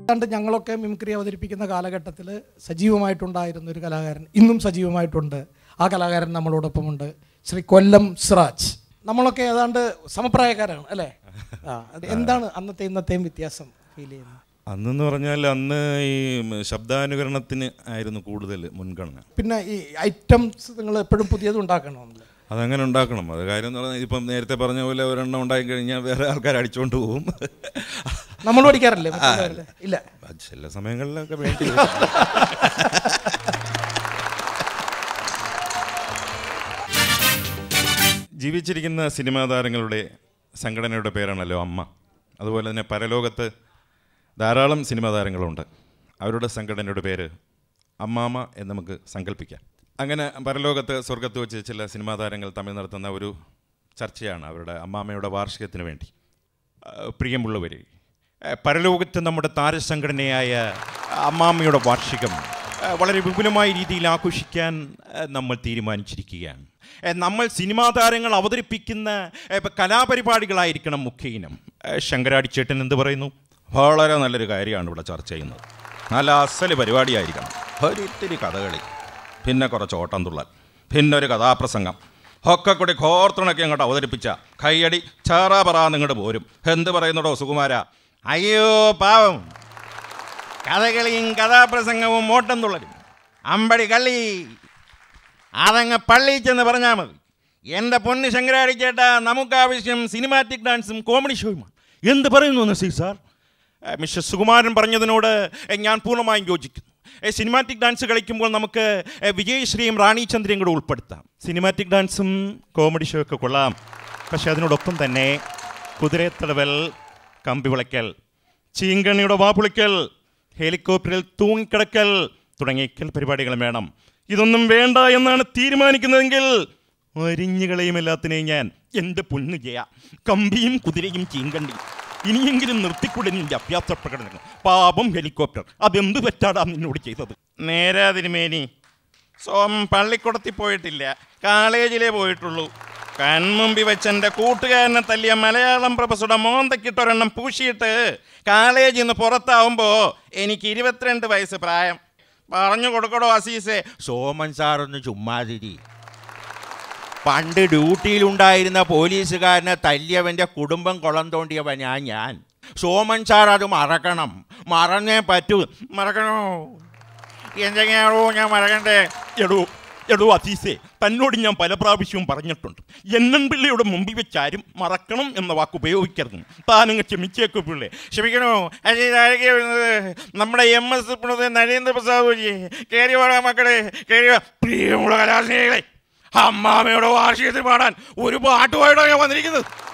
ഏതാണ്ട് ഞങ്ങളൊക്കെ മിമിക്രി അവതരിപ്പിക്കുന്ന കാലഘട്ടത്തിൽ സജീവമായിട്ടുണ്ടായിരുന്ന ഒരു കലാകാരൻ ഇന്നും സജീവമായിട്ടുണ്ട് ആ കലാകാരൻ നമ്മളോടൊപ്പമുണ്ട് ശ്രീ കൊല്ലം സിറാജ് നമ്മളൊക്കെ ഏതാണ്ട് സമപ്രായക്കാരാണ് അല്ലേ ആ അത് എന്താണ് അന്നത്തെ ഇന്നത്തെയും വ്യത്യാസം ഫീൽ ചെയ്യുന്നത് അന്നെന്ന് പറഞ്ഞാൽ അന്ന് ഈ ശബ്ദാനുകരണത്തിന് ആയിരുന്നു കൂടുതൽ മുൻഗണന പിന്നെ ഈ ഐറ്റംസ് നിങ്ങൾ എപ്പോഴും പുതിയത് ഉണ്ടാക്കണമെന്നില്ല അതങ്ങനെ ഉണ്ടാക്കണം അത് കാര്യം എന്ന് പറഞ്ഞാൽ ഇപ്പം നേരത്തെ പറഞ്ഞ പോലെ ഒരെണ്ണം ഉണ്ടായി കഴിഞ്ഞാൽ വേറെ ആൾക്കാർ അടിച്ചുകൊണ്ട് പോകും നമ്മൾ പഠിക്കാറില്ലേ മറ്റുള്ളവരല്ലേ? ഇല്ല അത് ചില സമയങ്ങളിലൊക്കെ വേണ്ടി വരും. ജീവിച്ചിരിക്കുന്ന സിനിമാ താരങ്ങളുടെ സംഘടനയുടെ പേരാണല്ലോ അമ്മ അതുപോലെ തന്നെ പരലോകത്ത് ധാരാളം സിനിമാ താരങ്ങളുണ്ട് അവരുടെ സംഘടനയുടെ പേര് അമ്മാമ എന്ന് നമുക്ക് സങ്കല്പിക്കാം അങ്ങനെ പരലോകത്ത് സ്വർഗത്ത് വെച്ച് ചില സിനിമാ താരങ്ങൾ തമ്മിൽ നടത്തുന്ന ഒരു ചർച്ചയാണ് അവരുടെ അമ്മാമയുടെ വാർഷികത്തിന് വേണ്ടി ആ, പ്രിയമുള്ളവരെ ആ, പരലോകത്ത് നമ്മുടെ താരസംഘടനയായ അമ്മാമ്മയുടെ വാർഷികം ആ, വളരെ വിപുലമായ രീതിയിൽ ആഘോഷിക്കാൻ ആ, നമ്മൾ തീരുമാനിച്ചിരിക്കുകയാണ് ആ, നമ്മൾ സിനിമാ താരങ്ങൾ അവതരിപ്പിക്കുന്ന ആ, ഇപ്പൊ കലാപരിപാടികളായിരിക്കണം മുഖ്യ ഇനം ആ, ശങ്കരാടി ചേട്ടൻ എന്ത് പറയുന്നു വളരെ നല്ലൊരു കാര്യമാണ് ഇവിടെ ചർച്ച ചെയ്യുന്നത് നല്ല അസല് പരിപാടിയായിരിക്കണം ഒരിത്തിരി കഥകളി പിന്നെ കുറച്ച് ഓട്ടം തുള്ളൽ പിന്നെ ഒരു കഥാപ്രസംഗം ഒക്കെ കൂടി കോർത്തുണക്കി അങ്ങോട്ട് അവതരിപ്പിച്ച കൈയടി ചാറാപറ നിങ്ങോട്ട് പോരും എന്ത് പറയുന്നുടോ സുകുമാര അയ്യോ പാവം കഥകളിയും കഥാപ്രസംഗവും ഓട്ടം തുള്ളലും അമ്പടി കള്ളി അതങ്ങ് പള്ളി ചെന്ന് പറഞ്ഞാൽ മതി എൻ്റെ പൊന്ന് ശങ്കരാടി ചേട്ടാ നമുക്കാവശ്യം സിനിമാറ്റിക് ഡാൻസും കോമഡി ഷോയുമാണ് എന്ത് പറയുന്നു നസീർ സാർ ഏ, മിസ്റ്റർ സുകുമാരൻ പറഞ്ഞതിനോട് ഏ, ഞാൻ പൂർണ്ണമായും യോജിക്കുന്നു ഏ, സിനിമാറ്റിക് ഡാൻസ് കളിക്കുമ്പോൾ നമുക്ക് ഏ, വിജയശ്രീയും റാണി ചന്ദ്രയും കൂടെ ഉൾപ്പെടുത്താം സിനിമാറ്റിക് ഡാൻസും കോമഡി ഷോ ഒക്കെ കൊള്ളാം പക്ഷെ അതിനോടൊപ്പം തന്നെ കുതിരത്തടവൽ കമ്പി വിളയ്ക്കൽ ചീങ്കണ്ണിയുടെ വാപുളിക്കൽ ഹെലികോപ്റ്ററിൽ തൂങ്ങിക്കിടക്കൽ തുടങ്ങിയ കൽ പരിപാടികളും വേണം ഇതൊന്നും വേണ്ട എന്നാണ് തീരുമാനിക്കുന്നതെങ്കിൽ അരിഞ്ഞുകളയും എല്ലാത്തിനെയും ഞാൻ എൻ്റെ പൊന്നു ചെയ്യ കമ്പിയും കുതിരയും ചീങ്കണ്ടിയും ഇനിയെങ്കിലും നിർത്തിക്കൂടെ നിന്റെ അഭ്യാസ പ്രകടനങ്ങൾ പാപം ഹെലികോപ്റ്റർ അതെന്ത് പറ്റാടാ നിന്നോട് ചെയ്തത് നേരാ തിരുമേനി സോം പള്ളിക്കുടത്തിൽ പോയിട്ടില്ല കോളേജിലേ പോയിട്ടുള്ളൂ കൺമുമ്പി വെച്ച് എൻ്റെ കൂട്ടുകാരനെ തല്ലിയ മലയാളം പ്രൊഫസറുടെ മോന്തക്കിട്ടൊരെണ്ണം പൂശിയിട്ട് കോളേജിൽ നിന്ന് പുറത്താവുമ്പോൾ എനിക്ക് ഇരുപത്തിരണ്ട് വയസ്സ് പ്രായം പറഞ്ഞു കൊടുക്കടോ അസീസെ സോമൻ സാറൊന്ന് ചുമ്മാതിരി പണ്ട് ഡ്യൂട്ടിയിലുണ്ടായിരുന്ന പോലീസുകാരനെ തല്ലിയവൻ്റെ കുടുംബം കുളം തോണ്ടിയവനാ ഞാൻ സോമൻ സാർ അത് മറക്കണം മറന്നേ പറ്റൂ മറക്കണോ എന്തെങ്കിലാണോ ഞാൻ മറക്കണ്ടേ എടോ എടോ അസീസെ തന്നോട് ഞാൻ പല പ്രാവശ്യവും പറഞ്ഞിട്ടുണ്ട് എന്നൻ പിള്ളയുടെ മുമ്പിൽ വെച്ചാരും മറക്കണം എന്ന വാക്ക് ഉപയോഗിക്കരുത് താനങ്ങ് ക്ഷമിച്ചേക്കു പിള്ളേ ക്ഷമിക്കണോ അതെ ഇതാരൊക്കെ വരുന്നത് നമ്മുടെ എം എസ് പ്രണത് നരേന്ദ്ര പ്രസാദ് വഴി കയറി വാടാ മക്കളെ കയറി വാ. പ്രിയമുള്ള കലാസ്നേഹികളെ അമ്മാമയുടെ വാർഷികത്തിൽ പാടാൻ ഒരു പാട്ടുമായിട്ടാണ് ഞാൻ വന്നിരിക്കുന്നത്